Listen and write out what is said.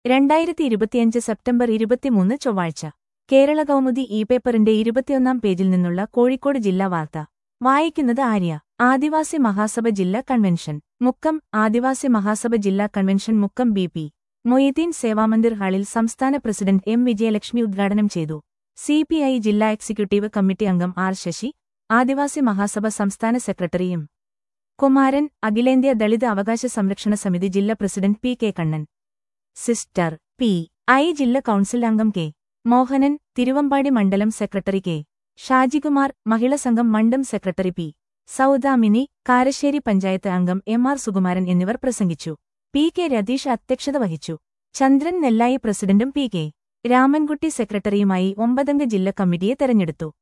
രണ്ടായിരത്തി ഇരുപത്തിയഞ്ച് സെപ്റ്റംബർ ഇരുപത്തിമൂന്ന് ചൊവ്വാഴ്ച കേരള കൗമുദി ഇ പേപ്പറിന്റെ ഇരുപത്തിയൊന്നാം പേജിൽ നിന്നുള്ള കോഴിക്കോട് ജില്ലാ വാർത്ത വായിക്കുന്നത് ആര്യ ആദിവാസി മഹാസഭ ജില്ലാ കൺവെൻഷൻ മുക്കം ആദിവാസി മഹാസഭ ജില്ലാ convention Mukkam B P Moideen Sevamandir ഹാളിൽ സംസ്ഥാന പ്രസിഡന്റ് എം വിജയലക്ഷ്മി ഉദ്ഘാടനം ചെയ്തു സിപിഐ ജില്ലാ എക്സിക്യൂട്ടീവ് കമ്മിറ്റി അംഗം ആർ ശശി ആദിവാസി മഹാസഭ സംസ്ഥാന സെക്രട്ടറി എം കുമാരൻ അഖിലേന്ത്യാ ദളിത് അവകാശ സംരക്ഷണ സമിതി ജില്ലാ president P K Kannan sister P I ജില്ലാ കൗൺസിൽ അംഗം കെ മോഹനൻ തിരുവമ്പാടി മണ്ഡലം സെക്രട്ടറി കെ ഷാജികുമാർ മഹിളാ സംഘം മണ്ഡം സെക്രട്ടറി പി സൗദാമിനി കാരശ്ശേരി പഞ്ചായത്ത് അംഗം എം ആർ സുകുമാരൻ എന്നിവർ പ്രസംഗിച്ചു പി കെ രതീഷ് അധ്യക്ഷത വഹിച്ചു ചന്ദ്രൻ നെല്ലായി പ്രസിഡന്റും പി കെ രാമൻകുട്ടി സെക്രട്ടറിയുമായി ഒമ്പതംഗ ജില്ലാ കമ്മിറ്റിയെ തെരഞ്ഞെടുത്തു